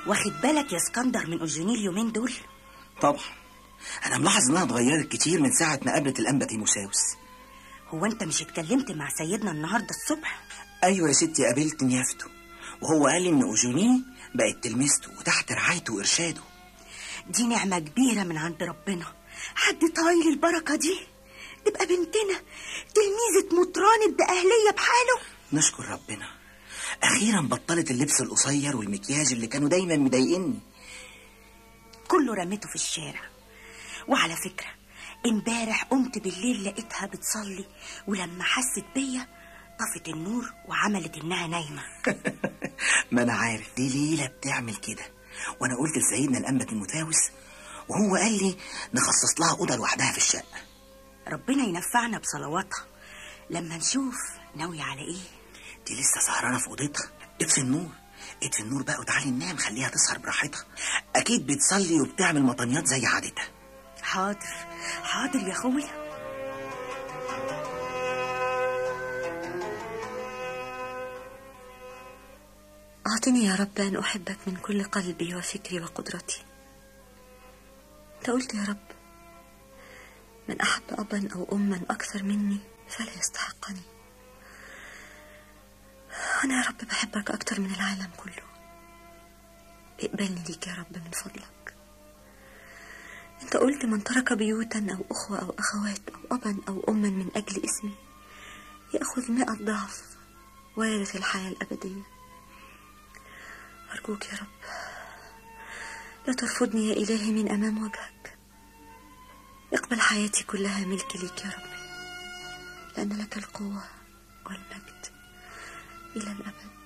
واخد بالك يا اسكندر من أوجيني اليومين دول طبعا انا ملاحظ انها اتغيرت كتير من ساعه ما قابلت الانبا تيموساوس هو انت مش اتكلمت مع سيدنا النهارده الصبح ايوه يا ستي قابلت نيافته وهو قال لي ان اوجوني بقت تلمسته وتحت رعايته وارشاده دي نعمة كبيرة من عند ربنا حد طايل البركة دي تبقى بنتنا تلميذة مطران بأهلية بحاله نشكر ربنا اخيرا بطلت اللبس القصير والمكياج اللي كانوا دايما مضايقني كله رميته في الشارع وعلى فكرة امبارح قمت بالليل لقيتها بتصلي ولما حست بيا طفت النور وعملت انها نايمة ما انا عارف دي ليله بتعمل كده وانا قلت لسيدنا الانبا تيموثاوس وهو قال لي نخصص لها اوضه لوحدها في الشقه ربنا ينفعنا بصلواتها لما نشوف ناوية على ايه دي لسه سهرانه في اوضتها اطفي النور اطفي النور بقى وتعالي ننام خليها تسهر براحتها اكيد بتصلي وبتعمل مطنيات زي عادتها حاضر حاضر يا اخويا أعطني يا رب أن أحبك من كل قلبي وفكري وقدرتي أنت قلت يا رب من أحب أبا أو أما أكثر مني فلا يستحقني أنا يا رب بحبك أكتر من العالم كله اقبلني ليك يا رب من فضلك أنت قلت من ترك بيوتا أو أخوة أو أخوات أو أبا أو أما من أجل اسمي يأخذ مئة ضعف ويرث الحياة الأبدية أرجوك يا رب لا ترفضني يا إلهي من أمام وجهك اقبل حياتي كلها ملك ليك يا ربي لأن لك القوة والمجد إلى الأبد